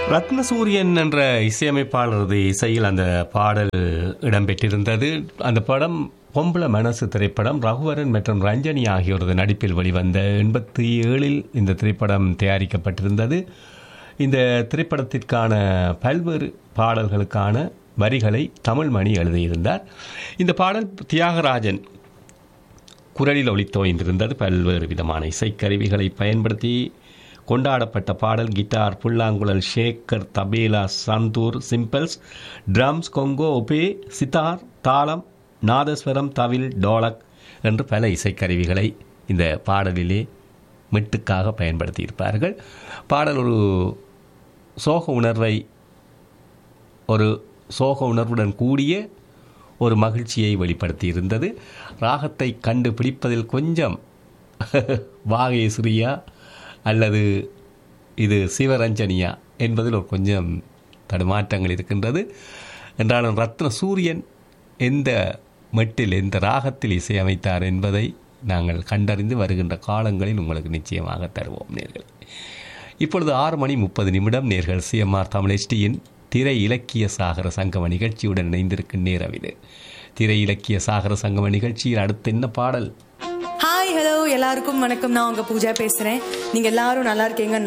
ரத்னசூரியன் என்ற இசையமைப்பாளரது இசையில் அந்த பாடல் இடம்பெற்றிருந்தது அந்த படம் பொம்பள மனசு திரைப்படம் ரகுவரன் மற்றும் ரஞ்சனி ஆகியோரது நடிப்பில் வெளிவந்த எண்பத்தி ஏழில் இந்த திரைப்படம் தயாரிக்கப்பட்டிருந்தது இந்த திரைப்படத்திற்கான பல்வேறு பாடல்களுக்கான வரிகளை தமிழ்மணி எழுதியிருந்தார் இந்த பாடல் தியாகராஜன் குரலில் ஒளித்தோய்ந்திருந்தது பல்வேறு விதமான இசைக்கருவிகளை பயன்படுத்தி கொண்டாடப்பட்ட பாடல் கிட்டார் புல்லாங்குழல் shaker tabla santoor cymbals drums conga oboe sitar தாளம் நாதஸ்வரம் தவில் டோலக் என்று பல இசைக்கருவிகளை இந்த பாடலிலே மெட்டுக்காக பயன்படுத்தியிருப்பார்கள் பாடல் ஒரு சோக உணர்வை ஒரு சோக உணர்வுடன் கூடிய ஒரு மகிழ்ச்சியை வெளிப்படுத்தி இருந்தது ராகத்தை கண்டுபிடிப்பதில் கொஞ்சம் வாகேஸ்வரியா அல்லது இது சிவரஞ்சனியா என்பதில் ஒரு கொஞ்சம் தடுமாற்றங்கள் இருக்கின்றது என்றாலும் ரத்ன சூரியன் எந்த மெட்டில் எந்த ராகத்தில் இசையமைத்தார் என்பதை நாங்கள் கண்டறிந்து வருகின்ற காலங்களில் உங்களுக்கு நிச்சயமாக தருவோம் நேர்கள் இப்பொழுது ஆறு மணி முப்பது நிமிடம் நேர்கள் சிஎம்ஆர் தமிழ் எஸ்டியின் திரை இலக்கிய சாகர சங்கம நிகழ்ச்சியுடன் இணைந்திருக்கும் நேரம் இது திரை இலக்கிய சாகர சங்கம நிகழ்ச்சியில் அடுத்து என்ன பாடல் ஹாய் ஹலோ எல்லாருக்கும் வணக்கம் நான் உங்க பூஜா பேசுறேன் நீங்க எல்லாரும் நல்லா இருக்கீங்க